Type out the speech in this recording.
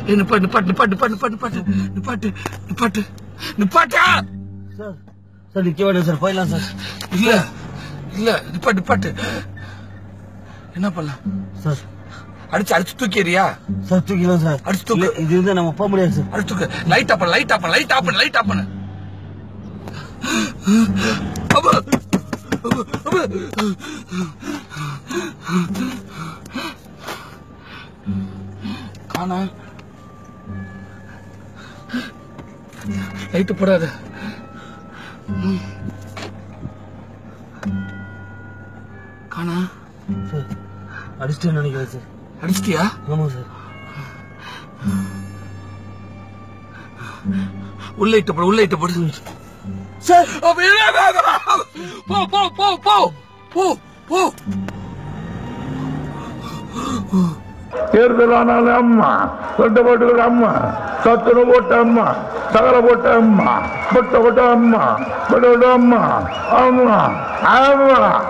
ஏய், நிப்பாட்டு நிப்பாட்டு நிப்பாட்டு நிப்பாட்டு நிப்பாட்டு நிப்பாட்டு நிப்பாட்டு நிப்பாட்டா சார் சார் நிக்க வேண்டாம் சார் போயிடலாம் சார் இல்ல இல்ல நிப்பாட்டு நிப்பாட்டு என்ன பண்ணலாம் சார் அடிச்சு அடிச்சு தூக்கிறியா சார் தூக்கிடலாம் சார் அடிச்சு தூக்கு. இல்ல, இது இருந்தா நம்ம போக முடியாது சார் அடிச்சு தூக்கு light off light off light off light off பண்ணு அப்பா. அப்பா. காணா லைட்டு போடாத காணா சார் அடிச்சிட்டேன்னு நினைக்கிறேன் சார் அடிச்சிட்டியா ஆமாம் சார் உள்ள இட்டு போடு உள்ள இட்டு போடு சார் அப்ப இல்ல, இல்ல, இல்ல. போ போ போ போ போ போ தேர்தல் ஆனாலும் அம்மா சொந்த போட்டுக்கிற அம்மா சத்துணு போட்ட அம்மா சகல போட்ட அம்மா பொட்ட போட்ட அம்மா பொட்ட போட்ட அம்மா அம்மா அம்மா